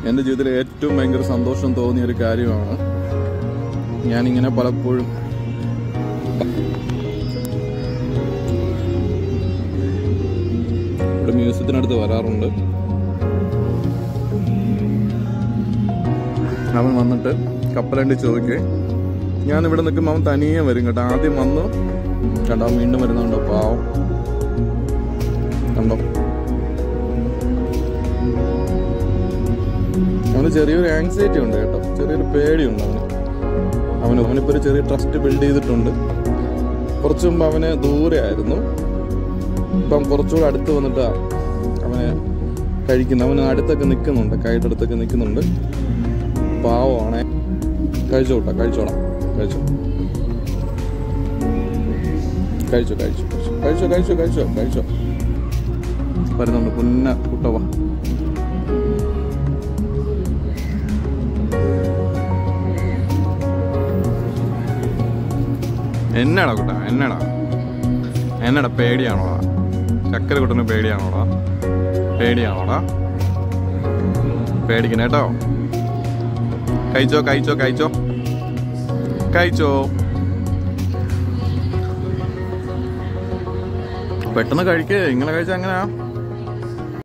എൻ്റെ ജീവിതത്തിൽ ഏറ്റവും ഭയങ്കര സന്തോഷം തോന്നിയ ഒരു കാര്യമാണ് ഞാനിങ്ങനെ പലപ്പോഴും ഇവിടെ മ്യൂസിയത്തിനടുത്ത് വരാറുണ്ട് അവൻ വന്നിട്ട് കപ്പലണ്ടി ചോദിക്കേ ഞാൻ ഇവിടെ നിൽക്കുമ്പോൾ അവൻ തനിയെ വരും കേട്ടോ ആദ്യം വന്നു കണ്ടോ അവൻ വീണ്ടും വരുന്നുണ്ടോ പാവം കണ്ടോ അവന് ചെറിയൊരു ആങ്സൈറ്റി ഉണ്ട് കേട്ടോ ചെറിയൊരു പേടിയുണ്ട് അവന് അവന് അവനിപ്പോൾ ഒരു ചെറിയ ട്രസ്റ്റ് ബിൽഡ് ചെയ്തിട്ടുണ്ട് കുറച്ച് മുമ്പ് അവന് ദൂരെ ആയിരുന്നു ഇപ്പം കുറച്ചുകൂടെ അടുത്ത് വന്നിട്ടാ അവനെ കഴിക്കുന്നത് അവന് അടുത്തൊക്കെ നിൽക്കുന്നുണ്ട് കൈയുടെ അടുത്തൊക്കെ നിൽക്കുന്നുണ്ട് പാവമാണേ കഴിച്ചോട്ടാ കഴിച്ചോടാം കഴിച്ചോ കഴിച്ചോ കഴിച്ചോ കഴിച്ചോ കഴിച്ചോ കഴിച്ചോ കഴിച്ചോ വരുന്നുണ്ട് പുന്ന കുട്ടവ എന്നാടാ കുട്ട എന്നാടാ എന്നാടാ പേടിയാണോടാ ചക്കര കുട്ടന് പേടിയാണോടാ പേടിയാണോടാ പേടിക്കണ കേട്ടോ കഴിച്ചോ കഴിച്ചോ കഴിച്ചോ കഴിച്ചോ പെട്ടെന്ന് കഴിക്കേ ഇങ്ങനെ കഴിച്ചാ എങ്ങനെയാ